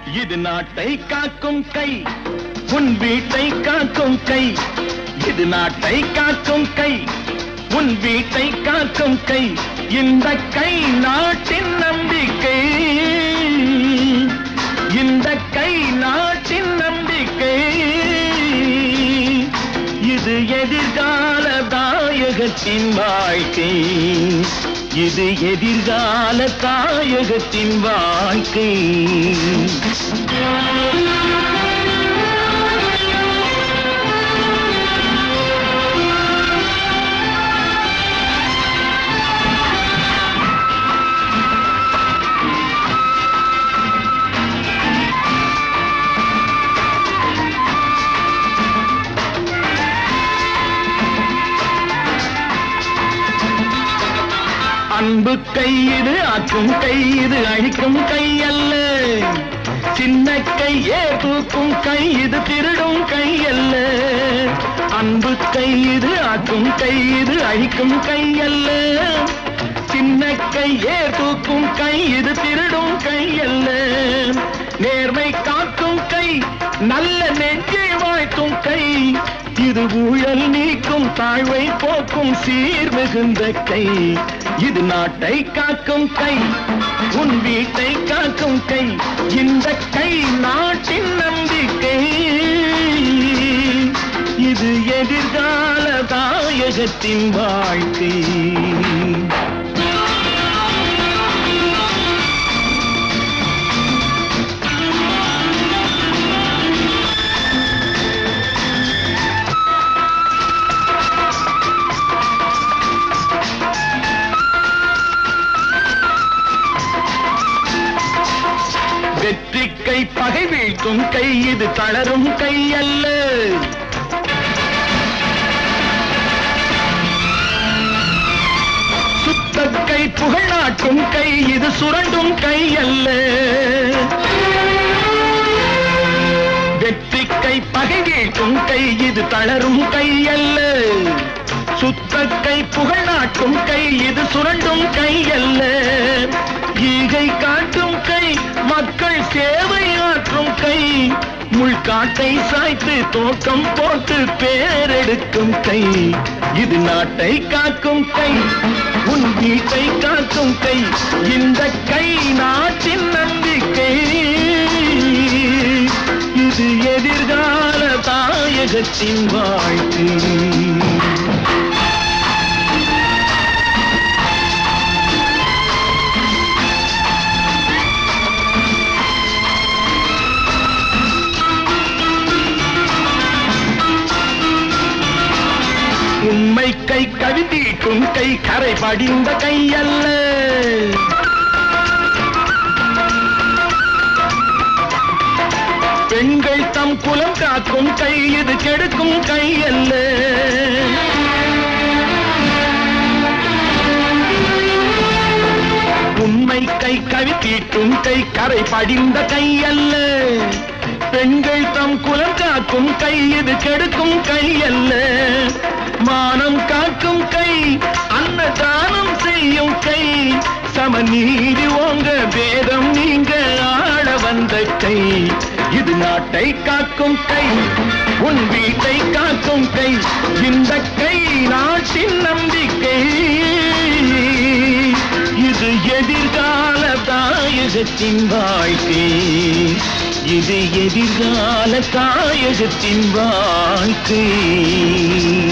இது நாட்டை காக்கும் கை உன் வீட்டை காக்கும் கை இது நாட்டை காக்கும் கை உன் வீட்டை காக்கும் கை இந்த கை நாட்டின் நம்பிக்கை இந்த கை நாட்டின் நம்பிக்கை இது எதிர்கால தாயகத்தின் வாழ்க்கை இது எதிர்கால தாயகத்தின் வாழ்க்கை அன்பு கை இது ஆக்கும் கை இது அழிக்கும் கை அல்ல சின்ன கையே தூக்கும் கை இது திருடும் கை அல்ல அன்பு கை இது ஆக்கும் கை இது அழிக்கும் கை அல்ல சின்ன கையே தூக்கும் கை இது திருடும் கை அல்ல நேர்மை காக்கும் கை நல்ல நெஞ்சை வாழ்த்தும் கை இது ஊழல் நீக்கும் தாழ்வை போக்கும் சீர் மிகுந்த கை இது நாட்டை காக்கும் கை உன் வீட்டை காக்கும் கை இந்த கை நாட்டின் நம்பிக்கை இது எதிர்கால தாயகத்தின் வாழ்க்கை வெற்றி கை பகை வீழ்த்தும் கை இது தளரும் கை அல்ல சுத்த கை புகழ் நாட்டும் கை இது சுரண்டும் கை அல்ல வெற்றி கை பகை வீழ்த்தும் கை இது தளரும் கை அல்ல சுத்த கை புகழ் நாட்டும் கை இது சுரண்டும் கை அல்ல ஈகை காட்டும் கை மக்கள் சேவை ஆற்றும் கை முள்காட்டை சாய்த்து தோட்டம் போட்டு பேரெடுக்கும் கை இது நாட்டை காக்கும் கை உன் வீட்டை காக்கும் கை இந்த கை நாட்டின் நம்பிக்கை இது எதிர்கால தாயகத்தின் வாழ்க்கை உண்மை கை கவிதீட்டும் கை கரை படிந்த கை அல்ல பெண்கள் தம் குலம் காக்கும் கை இது கெடுக்கும் கை அல்ல உண்மை கை கவி தீட்டும் கை கரை படிந்த கை அல்ல பெண்கள் தம் குலம் காக்கும் கை இது கெடுக்கும் கை அல்ல மானம் காக்கும் கை அன்னதானம் செய்யும் கை சமநீதி ஓங்க வேதம் நீங்க ஆள வந்த கை இது நாட்டை காக்கும் கை உன் வீட்டை காக்கும் கை இந்த கை நாட்டின் நம்பிக்கை இது எதிர்கால தாயகத்தின் வாழ்க்கை இது எதிர்கால தாயகத்தின் வாழ்க்கை